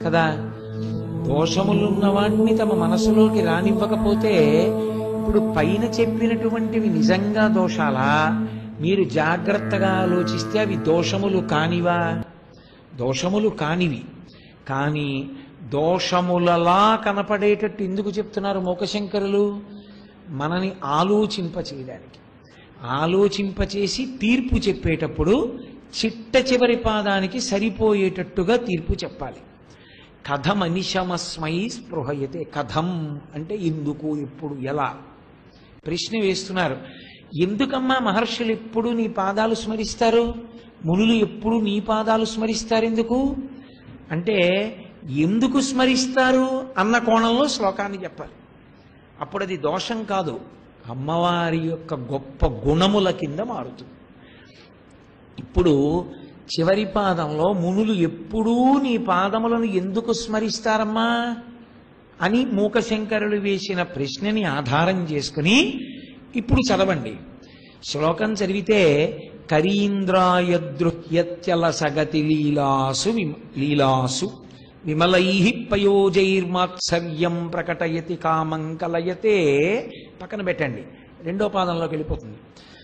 కదా దోషములున్న వాణ్ణి తమ మనసులోకి రానివ్వకపోతే ఇప్పుడు పైన చెప్పినటువంటివి నిజంగా దోషాలా మీరు జాగ్రత్తగా ఆలోచిస్తే అవి దోషములు కానివా దోషములు కానివి కానీ దోషములలా కనపడేటట్టు ఎందుకు చెప్తున్నారు మోకశంకరులు మనని ఆలోచింప చేయడానికి ఆలోచింపచేసి తీర్పు చెప్పేటప్పుడు చిట్ట చివరి పాదానికి సరిపోయేటట్టుగా తీర్పు చెప్పాలి కథమనిశమస్మై స్పృహయతే కథం అంటే ఎందుకు ఎప్పుడు ఎలా ప్రశ్న వేస్తున్నారు ఎందుకమ్మా మహర్షులు ఎప్పుడు నీ పాదాలు స్మరిస్తారు మునులు ఎప్పుడు నీ పాదాలు స్మరిస్తారు ఎందుకు అంటే ఎందుకు స్మరిస్తారు అన్న కోణంలో శ్లోకాన్ని చెప్పాలి అప్పుడు అది దోషం కాదు అమ్మవారి యొక్క గొప్ప గుణముల కింద మారుతుంది ఇప్పుడు చివరి పాదంలో మునులు ఎప్పుడూ నీ పాదములను ఎందుకు స్మరిస్తారమ్మా అని మూకశంకరులు వేసిన ప్రశ్నని ఆధారం చేసుకుని ఇప్పుడు చదవండి శ్లోకం చదివితే కరీంద్రాయదృహ్యత్యల సగతి లీలాసు విమ- లీలాసు విమలై పయోజైర్మాత్సర్యం ప్రకటయతి కామం కలయతే పక్కన పెట్టండి రెండో పాదంలోకి వెళ్ళిపోతుంది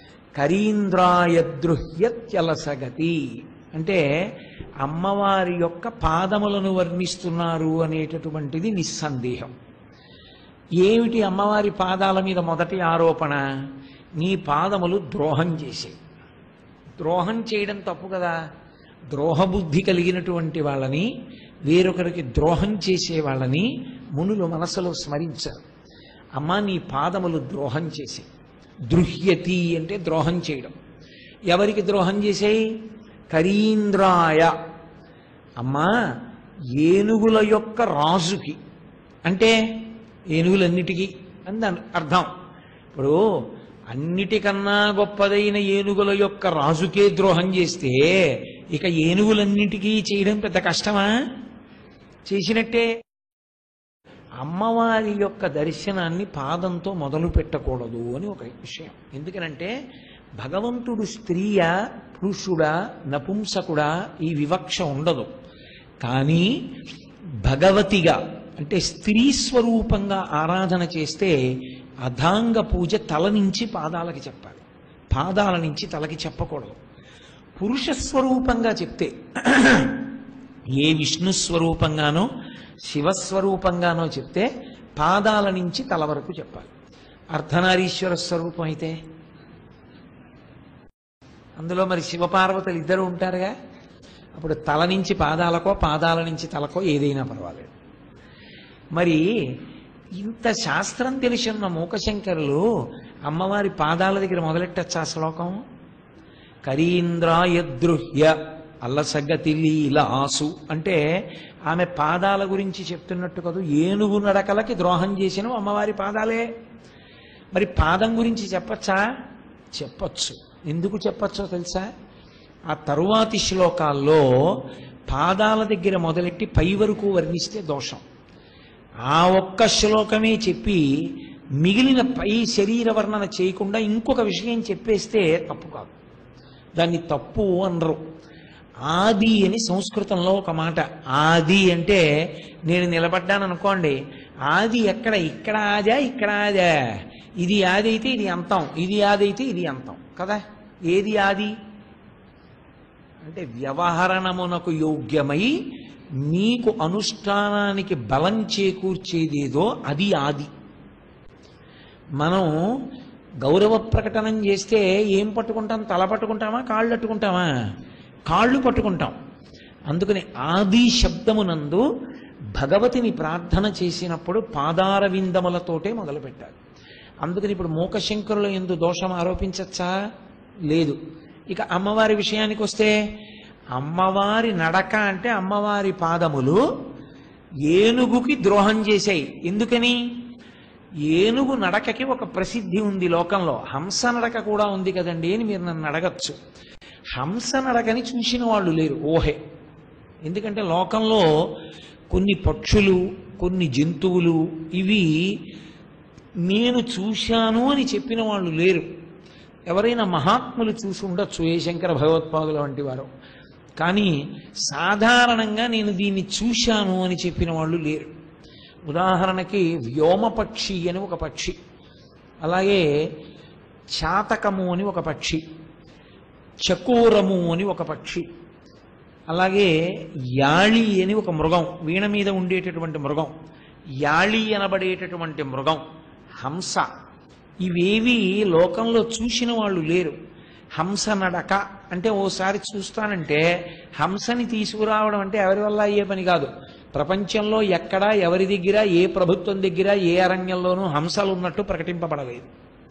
కరీంద్రాయదృహ్యత్యలసగతి అంటే అమ్మవారి యొక్క పాదములను వర్ణిస్తున్నారు అనేటటువంటిది నిస్సందేహం ఏమిటి అమ్మవారి పాదాల మీద మొదటి ఆరోపణ నీ పాదములు ద్రోహం చేసే ద్రోహం చేయడం తప్పు కదా ద్రోహబుద్ధి కలిగినటువంటి వాళ్ళని వేరొకరికి ద్రోహం చేసే వాళ్ళని మునులు మనసులో స్మరించారు అమ్మా నీ పాదములు ద్రోహం చేసే దృహ్యతి అంటే ద్రోహం చేయడం ఎవరికి ద్రోహం చేసేయి కరీంద్రాయ అమ్మా ఏనుగుల యొక్క రాజుకి అంటే ఏనుగులన్నిటికీ అని దాని అర్థం ఇప్పుడు అన్నిటికన్నా గొప్పదైన ఏనుగుల యొక్క రాజుకే ద్రోహం చేస్తే ఇక ఏనుగులన్నిటికీ చేయడం పెద్ద కష్టమా చేసినట్టే అమ్మవారి యొక్క దర్శనాన్ని పాదంతో మొదలు పెట్టకూడదు అని ఒక విషయం ఎందుకనంటే భగవంతుడు స్త్రీయా పురుషుడా నపుంసకుడా ఈ వివక్ష ఉండదు కానీ భగవతిగా అంటే స్త్రీ స్వరూపంగా ఆరాధన చేస్తే అధాంగ పూజ తల నుంచి పాదాలకి చెప్పాలి పాదాల నుంచి తలకి చెప్పకూడదు పురుష స్వరూపంగా చెప్తే ఏ విష్ణు స్వరూపంగానో శివస్వరూపంగానో చెప్తే పాదాల నుంచి తల వరకు చెప్పాలి అర్ధనారీశ్వర స్వరూపం అయితే అందులో మరి శివపార్వతులు ఇద్దరు ఉంటారుగా అప్పుడు తల నుంచి పాదాలకో పాదాల నుంచి తలకో ఏదైనా పర్వాలేదు మరి ఇంత శాస్త్రం తెలిసిన మూకశంకరులు అమ్మవారి పాదాల దగ్గర మొదలెట్టచ్చా శ్లోకం కరీంద్రాయదృహ్య అల్లసగ్గతి లీలాసు అంటే ఆమె పాదాల గురించి చెప్తున్నట్టు కాదు ఏనుగు నడకలకి ద్రోహం చేసిన అమ్మవారి పాదాలే మరి పాదం గురించి చెప్పచ్చా చెప్పచ్చు ఎందుకు చెప్పచ్చో తెలుసా ఆ తరువాతి శ్లోకాల్లో పాదాల దగ్గర మొదలెట్టి పై వరకు వర్ణిస్తే దోషం ఆ ఒక్క శ్లోకమే చెప్పి మిగిలిన పై శరీర వర్ణన చేయకుండా ఇంకొక విషయం చెప్పేస్తే తప్పు కాదు దాన్ని తప్పు అనరు ఆది అని సంస్కృతంలో ఒక మాట ఆది అంటే నేను నిలబడ్డాను అనుకోండి ఆది ఎక్కడ ఇక్కడ ఆదా ఇక్కడ ఆదా ఇది ఆది అయితే ఇది అంతం ఇది ఆది అయితే ఇది అంతం కదా ఏది ఆది అంటే వ్యవహరణమునకు యోగ్యమై నీకు అనుష్ఠానానికి బలం చేకూర్చేదేదో అది ఆది మనం గౌరవ ప్రకటనం చేస్తే ఏం పట్టుకుంటాం తల పట్టుకుంటామా కాళ్ళు పట్టుకుంటామా కాళ్ళు పట్టుకుంటాం అందుకని ఆది శబ్దమునందు భగవతిని ప్రార్థన చేసినప్పుడు పాదార విందములతోటే మొదలుపెట్టాలి అందుకని ఇప్పుడు మూకశంకరుల ఎందు దోషం ఆరోపించచ్చా లేదు ఇక అమ్మవారి విషయానికి వస్తే అమ్మవారి నడక అంటే అమ్మవారి పాదములు ఏనుగుకి ద్రోహం చేశాయి ఎందుకని ఏనుగు నడకకి ఒక ప్రసిద్ధి ఉంది లోకంలో హంస నడక కూడా ఉంది కదండి అని మీరు నన్ను అడగచ్చు హంస నడకని చూసిన వాళ్ళు లేరు ఓహే ఎందుకంటే లోకంలో కొన్ని పక్షులు కొన్ని జంతువులు ఇవి నేను చూశాను అని చెప్పిన వాళ్ళు లేరు ఎవరైనా మహాత్ములు చూసి ఉండొచ్చు ఏ శంకర భగవత్పాదుల వంటి వారు కానీ సాధారణంగా నేను దీన్ని చూశాను అని చెప్పిన వాళ్ళు లేరు ఉదాహరణకి వ్యోమపక్షి అని ఒక పక్షి అలాగే చాతకము అని ఒక పక్షి చకోరము అని ఒక పక్షి అలాగే యాళి అని ఒక మృగం వీణ మీద ఉండేటటువంటి మృగం యాళి అనబడేటటువంటి మృగం హంస ఇవేవి లోకంలో చూసిన వాళ్ళు లేరు హంస నడక అంటే ఓసారి చూస్తానంటే హంసని తీసుకురావడం అంటే ఎవరి వల్ల అయ్యే పని కాదు ప్రపంచంలో ఎక్కడా ఎవరి దగ్గర ఏ ప్రభుత్వం దగ్గర ఏ అరణ్యంలోనూ హంసలు ఉన్నట్టు ప్రకటింపబడలేదు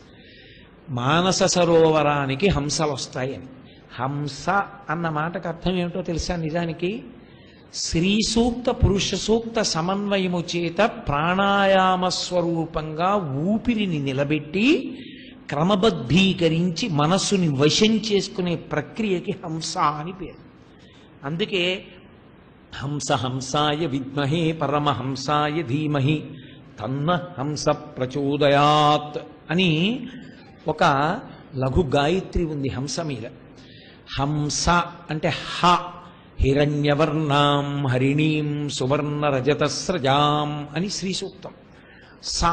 మానస సరోవరానికి హంసలు వస్తాయని హంస అన్న మాటకు అర్థం ఏమిటో తెలుసా నిజానికి స్త్రీ సూక్త పురుష సూక్త సమన్వయము చేత ప్రాణాయామ స్వరూపంగా ఊపిరిని నిలబెట్టి క్రమబద్ధీకరించి మనస్సుని వశం చేసుకునే ప్రక్రియకి హంస అని పేరు అందుకే హంస హంసాయ విద్మహే పరమహంసాయ ధీమహి తన్న హంస ప్రచోదయాత్ అని ఒక లఘు గాయత్రి ఉంది హంస మీద హంస అంటే హ హిరణ్యవర్ణాం హరిణీం సువర్ణ రజతస్రజాం అని శ్రీ సూక్తం స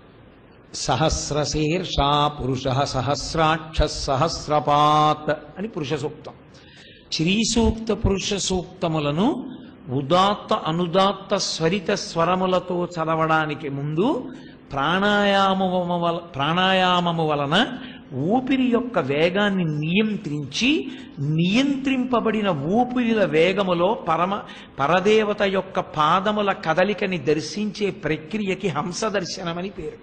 సహస్రశీర్షా పురుష సహస్రాక్ష సహస్రపాత్ అని పురుష సూక్తం శ్రీ సూక్త పురుష సూక్తములను ఉదాత్త అనుదాత్త స్వరిత స్వరములతో చదవడానికి ముందు ప్రాణాయామము వల ప్రాణాయామము వలన ఊపిరి యొక్క వేగాన్ని నియంత్రించి నియంత్రింపబడిన ఊపిరిల వేగములో పరమ పరదేవత యొక్క పాదముల కదలికని దర్శించే ప్రక్రియకి హంస దర్శనమని పేరు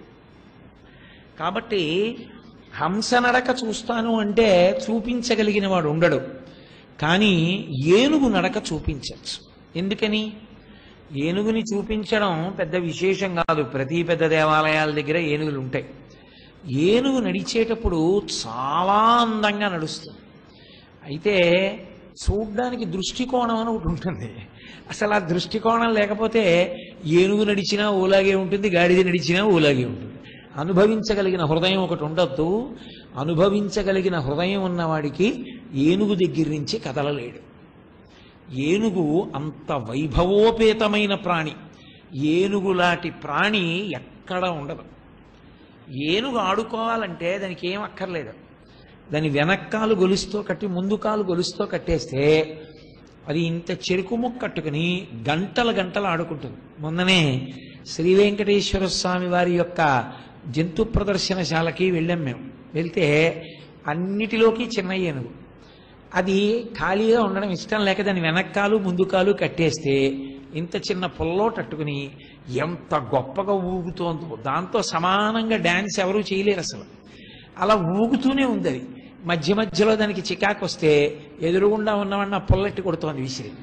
కాబట్టి హంస నడక చూస్తాను అంటే చూపించగలిగిన వాడు ఉండడు కానీ ఏనుగు నడక చూపించవచ్చు ఎందుకని ఏనుగుని చూపించడం పెద్ద విశేషం కాదు ప్రతి పెద్ద దేవాలయాల దగ్గర ఏనుగులు ఉంటాయి ఏనుగు నడిచేటప్పుడు చాలా అందంగా నడుస్తుంది అయితే చూడ్డానికి దృష్టికోణం అని ఒకటి ఉంటుంది అసలు ఆ దృష్టికోణం లేకపోతే ఏనుగు నడిచినా ఓలాగే ఉంటుంది గాడిద నడిచినా ఓలాగే ఉంటుంది అనుభవించగలిగిన హృదయం ఒకటి ఉండొద్దు అనుభవించగలిగిన హృదయం ఉన్నవాడికి ఏనుగు దగ్గర నుంచి కదలలేడు ఏనుగు అంత వైభవోపేతమైన ప్రాణి ఏనుగులాంటి ప్రాణి ఎక్కడ ఉండదు ఏనుగు ఆడుకోవాలంటే దానికి ఏం అక్కర్లేదు దాని వెనక్కాలు గొలుస్తూ కట్టి ముందు కాలు గొలుస్తూ కట్టేస్తే అది ఇంత చెరుకు ముక్క కట్టుకుని గంటల గంటలు ఆడుకుంటుంది మొన్ననే శ్రీ వెంకటేశ్వర స్వామి వారి యొక్క జంతు ప్రదర్శనశాలకి వెళ్ళాం మేము వెళ్తే అన్నిటిలోకి చిన్న ఏనుగు అది ఖాళీగా ఉండడం ఇష్టం లేక దాని వెనక్కాలు ముందు కాలు కట్టేస్తే ఇంత చిన్న పుల్లో తట్టుకుని ఎంత గొప్పగా ఊగుతోందో దాంతో సమానంగా డ్యాన్స్ ఎవరూ చేయలేరు అసలు అలా ఊగుతూనే ఉంది అది మధ్య మధ్యలో దానికి చికాకు వస్తే ఎదురుగుండా ఉన్నవాడిని ఆ పుల్లెట్టి కొడుతోంది విసిరి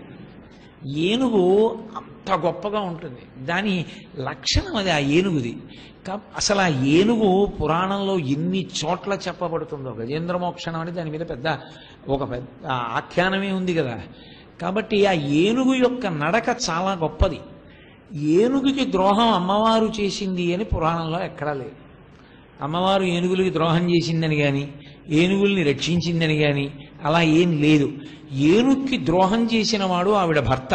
ఏనుగు అంత గొప్పగా ఉంటుంది దాని లక్షణం అది ఆ ఏనుగుది కా- అసలు ఆ ఏనుగు పురాణంలో ఎన్ని చోట్ల చెప్పబడుతుందో గజేంద్ర మోక్షణం అని దాని మీద పెద్ద ఒక పెద్ద ఆఖ్యానమే ఉంది కదా కాబట్టి ఆ ఏనుగు యొక్క నడక చాలా గొప్పది ఏనుగుకి ద్రోహం అమ్మవారు చేసింది అని పురాణంలో ఎక్కడా లేదు అమ్మవారు ఏనుగులకి ద్రోహం చేసిందని కానీ ఏనుగుల్ని రక్షించిందని కానీ అలా ఏం లేదు ఏనుగుకి ద్రోహం చేసిన వాడు ఆవిడ భర్త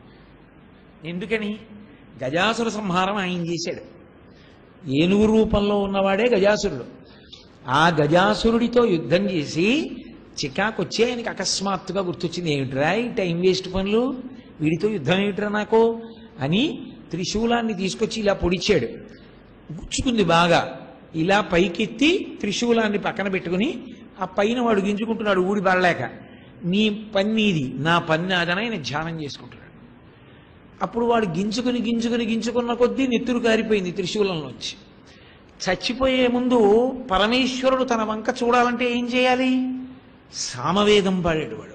ఎందుకని గజాసుర సంహారం ఆయన చేశాడు ఏనుగు రూపంలో ఉన్నవాడే గజాసురుడు ఆ గజాసురుడితో యుద్ధం చేసి చికాకు వచ్చి ఆయనకి అకస్మాత్తుగా గుర్తొచ్చింది ఏమిట్రా ఈ టైం వేస్ట్ పనులు వీడితో యుద్ధం ఏమిట్రా నాకు అని త్రిశూలాన్ని తీసుకొచ్చి ఇలా పొడిచాడు గుచ్చుకుంది బాగా ఇలా పైకెత్తి త్రిశూలాన్ని పక్కన పెట్టుకుని ఆ పైన వాడు గింజుకుంటున్నాడు ఊడి పడలేక నీ పని ఇది నా పని అదని ఆయన ధ్యానం చేసుకుంటున్నాడు అప్పుడు వాడు గింజుకుని గింజుకుని గింజుకున్న కొద్దీ నెత్తురు కారిపోయింది త్రిశూలంలోంచి చచ్చిపోయే ముందు పరమేశ్వరుడు తన వంక చూడాలంటే ఏం చేయాలి సామవేదం పాడాడు వాడు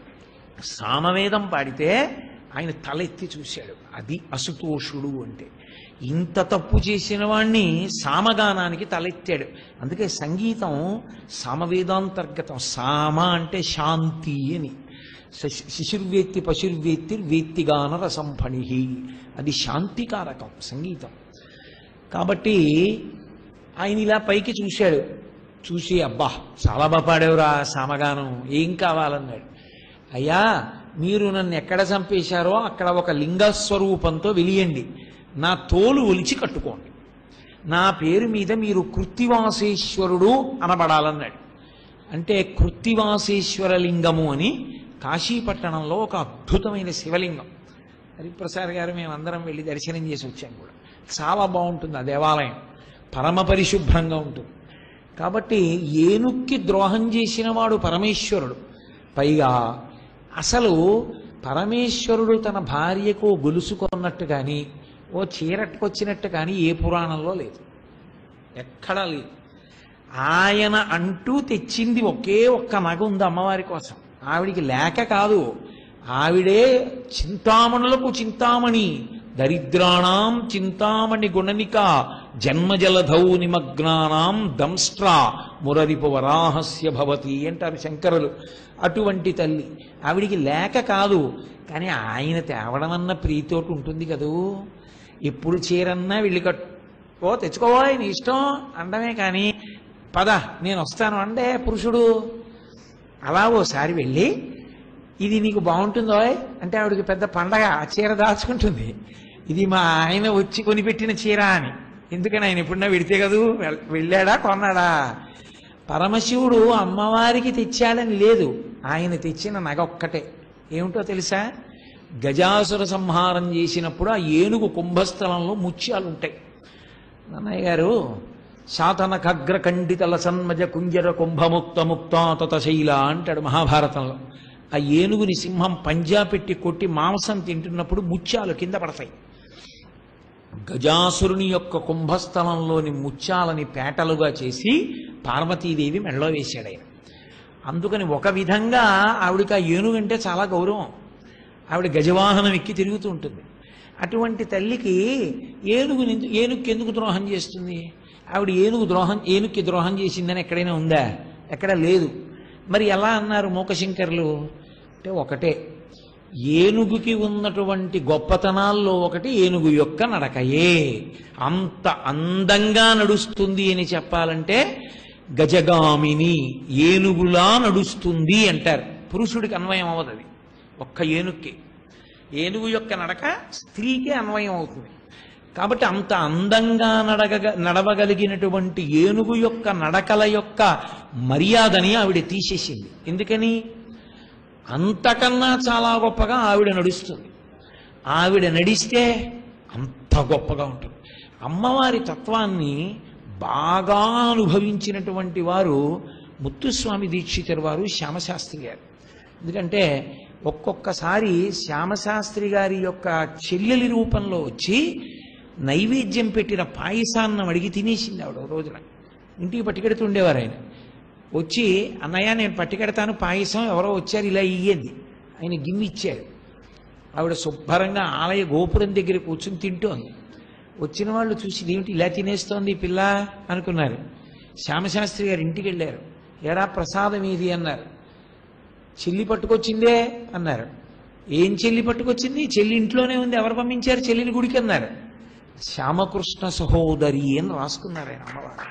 సామవేదం పాడితే ఆయన తలెత్తి చూశాడు అది అసుతోషుడు అంటే ఇంత తప్పు చేసిన వాణ్ణి సామగానానికి తలెత్తాడు అందుకే సంగీతం సామవేదాంతర్గతం సామ అంటే శాంతి అని శశి- శిశుర్వేత్తి పశుర్వేత్తి వేత్తిగాన రసంఫణి అది శాంతికారకం సంగీతం కాబట్టి ఆయన ఇలా పైకి చూశాడు చూసి అబ్బా చాలా బాగా పాడేవురా సామగానం ఏం కావాలన్నాడు అయ్యా మీరు నన్ను ఎక్కడ చంపేశారో అక్కడ ఒక లింగ స్వరూపంతో వెలియండి నా తోలు ఒలిచి కట్టుకోండి నా పేరు మీద మీరు కృత్తివాసేశ్వరుడు అనబడాలన్నాడు అంటే కృత్తివాసేశ్వర లింగము అని కాశీపట్టణంలో ఒక అద్భుతమైన శివలింగం హరిప్రసాద్ గారు మేమందరం వెళ్ళి దర్శనం చేసి వచ్చాం కూడా చాలా బాగుంటుంది ఆ దేవాలయం పరమ పరిశుభ్రంగా ఉంటుంది కాబట్టి ఏనుక్కి ద్రోహం చేసిన వాడు పరమేశ్వరుడు పైగా అసలు పరమేశ్వరుడు తన భార్యకు గొలుసుకొన్నట్టు కానీ ఓ చీరట్టుకొచ్చినట్టు కానీ ఏ పురాణంలో లేదు ఎక్కడా లేదు ఆయన అంటూ తెచ్చింది ఒకే ఒక్క నగ ఉంది అమ్మవారి కోసం ఆవిడికి లేక కాదు ఆవిడే చింతామణులకు చింతామణి దరిద్రాణం చింతామణి గుణనిక జన్మజలధౌ నిమగ్నానాం దంస్ట్రా మురరిపు వరాహస్య భవతి అంటారు శంకరులు అటువంటి తల్లి ఆవిడికి లేక కాదు కానీ ఆయన తేవడమన్న ప్రీతోటి ఉంటుంది కదూ ఎప్పుడు చీరన్నా వెళ్ళి కట్టు ఓ తెచ్చుకోవాలి నీ ఇష్టం అండమే కానీ పద నేను వస్తాను అంటే పురుషుడు అలా ఓసారి వెళ్ళి ఇది నీకు బాగుంటుందో అంటే ఆవిడకి పెద్ద పండగ ఆ చీర దాచుకుంటుంది ఇది మా ఆయన వచ్చి కొనిపెట్టిన చీర అని ఎందుకని ఆయన ఎప్పుడన్నా వెడితే కదూ వెళ్- వెళ్ళాడా కొన్నాడా పరమశివుడు అమ్మవారికి తెచ్చాడని లేదు ఆయన తెచ్చిన నగ ఒక్కటే ఏమిటో తెలుసా గజాసుర సంహారం చేసినప్పుడు ఆ ఏనుగు కుంభస్థలంలో ముత్యాలు ఉంటాయి నన్నయ్య గారు శాతన ఖగ్ర ఖండితల సన్మజ కుంజర కుంభముక్త ముక్త శైల అంటాడు మహాభారతంలో ఆ ఏనుగుని సింహం పంజా పెట్టి కొట్టి మాంసం తింటున్నప్పుడు ముత్యాలు కింద పడతాయి గజాసురుని యొక్క కుంభస్థలంలోని ముత్యాలని పేటలుగా చేసి పార్వతీదేవి మెడలో వేశాడు ఆయన అందుకని ఒక విధంగా ఆవిడకి ఆ ఏనుగంటే చాలా గౌరవం ఆవిడ గజవాహనం ఎక్కి తిరుగుతూ ఉంటుంది అటువంటి తల్లికి ఏనుగు ఏనుగుకి ఎందుకు ద్రోహం చేస్తుంది ఆవిడ ఏనుగు ద్రోహం ఏనుగుకి ద్రోహం చేసిందని ఎక్కడైనా ఉందా ఎక్కడ లేదు మరి ఎలా అన్నారు మూకశంకర్లు అంటే ఒకటే ఏనుగుకి ఉన్నటువంటి గొప్పతనాల్లో ఒకటి ఏనుగు యొక్క నడకయే అంత అందంగా నడుస్తుంది అని చెప్పాలంటే గజగామిని ఏనుగులా నడుస్తుంది అంటారు పురుషుడికి అన్వయం అవ్వదు అది ఒక్క ఏనుక్కి ఏనుగు యొక్క నడక స్త్రీకే అన్వయం అవుతుంది కాబట్టి అంత అందంగా నడగ నడవగలిగినటువంటి ఏనుగు యొక్క నడకల యొక్క మర్యాదని ఆవిడ తీసేసింది ఎందుకని అంతకన్నా చాలా గొప్పగా ఆవిడ నడుస్తుంది ఆవిడ నడిస్తే అంత గొప్పగా ఉంటుంది అమ్మవారి తత్వాన్ని బాగా అనుభవించినటువంటి వారు ముత్తుస్వామి దీక్షితుల వారు శ్యామశాస్త్రి గారు ఎందుకంటే ఒక్కొక్కసారి శ్యామశాస్త్రి గారి యొక్క చెల్లెలి రూపంలో వచ్చి నైవేద్యం పెట్టిన పాయసాన్నం అడిగి తినేసింది ఆవిడ ఓ రోజున ఇంటికి పట్టుకెడుతుండేవారు ఆయన వచ్చి అన్నయ్య నేను పట్టుకెడతాను పాయసం ఎవరో వచ్చారు ఇలా ఇయ్యంది ఆయన గిన్నె ఇచ్చారు ఆవిడ శుభ్రంగా ఆలయ గోపురం దగ్గర కూర్చుని తింటోంది వచ్చిన వాళ్ళు చూసి ఏమిటి ఇలా తినేస్తోంది ఈ పిల్ల అనుకున్నారు శ్యామశాస్త్రి గారు ఇంటికి వెళ్ళారు ఎరా ప్రసాదం ఏది అన్నారు చెల్లి పట్టుకొచ్చిందే అన్నారు ఏం చెల్లి పట్టుకొచ్చింది చెల్లి ఇంట్లోనే ఉంది ఎవరు పంపించారు చెల్లిని గుడికి అన్నారు శ్యామకృష్ణ సహోదరి అని రాసుకున్నారు ఆయన అమ్మవారు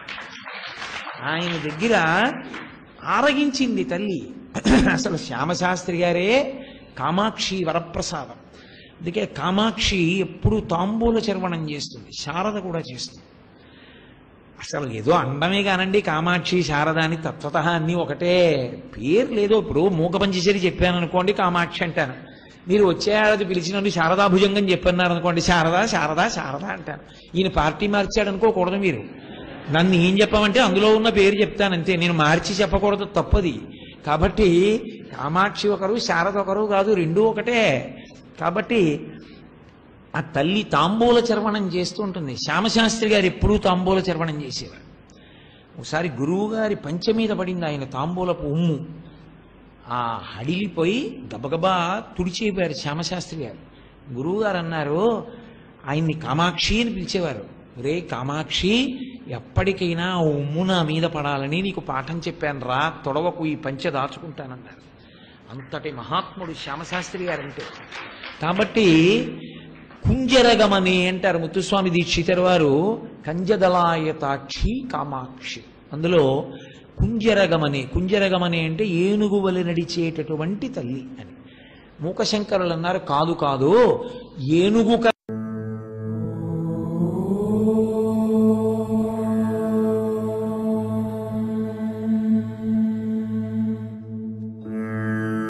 ఆయన దగ్గర ఆరగించింది తల్లి అసలు శ్యామశాస్త్రి గారే కామాక్షి వరప్రసాదం అందుకే కామాక్షి ఎప్పుడు తాంబూల చర్వణం చేస్తుంది శారద కూడా చేస్తుంది అసలు ఏదో అండమే కానండి కామాక్షి శారద అని తత్వత అన్నీ ఒకటే పేరు లేదో ఇప్పుడు మూక పంచశరి చెప్పాను అనుకోండి కామాక్షి అంటాను మీరు వచ్చే ఏడాది పిలిచినట్టు శారదా భుజంగం చెప్పన్నారు అనుకోండి శారదా శారదా శారదా అంటాను ఈయన పార్టీ మార్చాడు అనుకోకూడదు మీరు నన్ను ఏం చెప్పమంటే అందులో ఉన్న పేరు చెప్తాను అంతే నేను మార్చి చెప్పకూడదు తప్పది కాబట్టి కామాక్షి ఒకరు శారద ఒకరు కాదు రెండూ ఒకటే కాబట్టి ఆ తల్లి తాంబూల చర్వణం చేస్తూ ఉంటుంది శ్యామశాస్త్రి గారు ఎప్పుడూ తాంబూల చర్వణం చేసేవారు ఒకసారి గురువు గారి పంచ మీద పడింది ఆయన తాంబూలపు ఉమ్ము ఆ హడిలిపోయి గబగబా తుడిచేపారు శ్యామశాస్త్రి గారు గురువు గారు అన్నారు ఆయన్ని కామాక్షి అని పిలిచేవారు రే కామాక్షి ఎప్పటికైనా ఆ ఉమ్ము నా మీద పడాలని నీకు పాఠం చెప్పాను రా తొడవకు ఈ పంచ దాచుకుంటానన్నారు అంతటి మహాత్ముడు శ్యామశాస్త్రి గారంటే కాబట్టి కుంజరగమని అంటారు ముత్తుస్వామి దీక్షితర్ వారు కంజదలాయతాక్షి కామాక్షి అందులో కుంజరగమనే కుంజరగమనే అంటే ఏనుగు వలె నడిచేటటువంటి తల్లి అని మూకశంకరులు అన్నారు కాదు కాదు ఏనుగు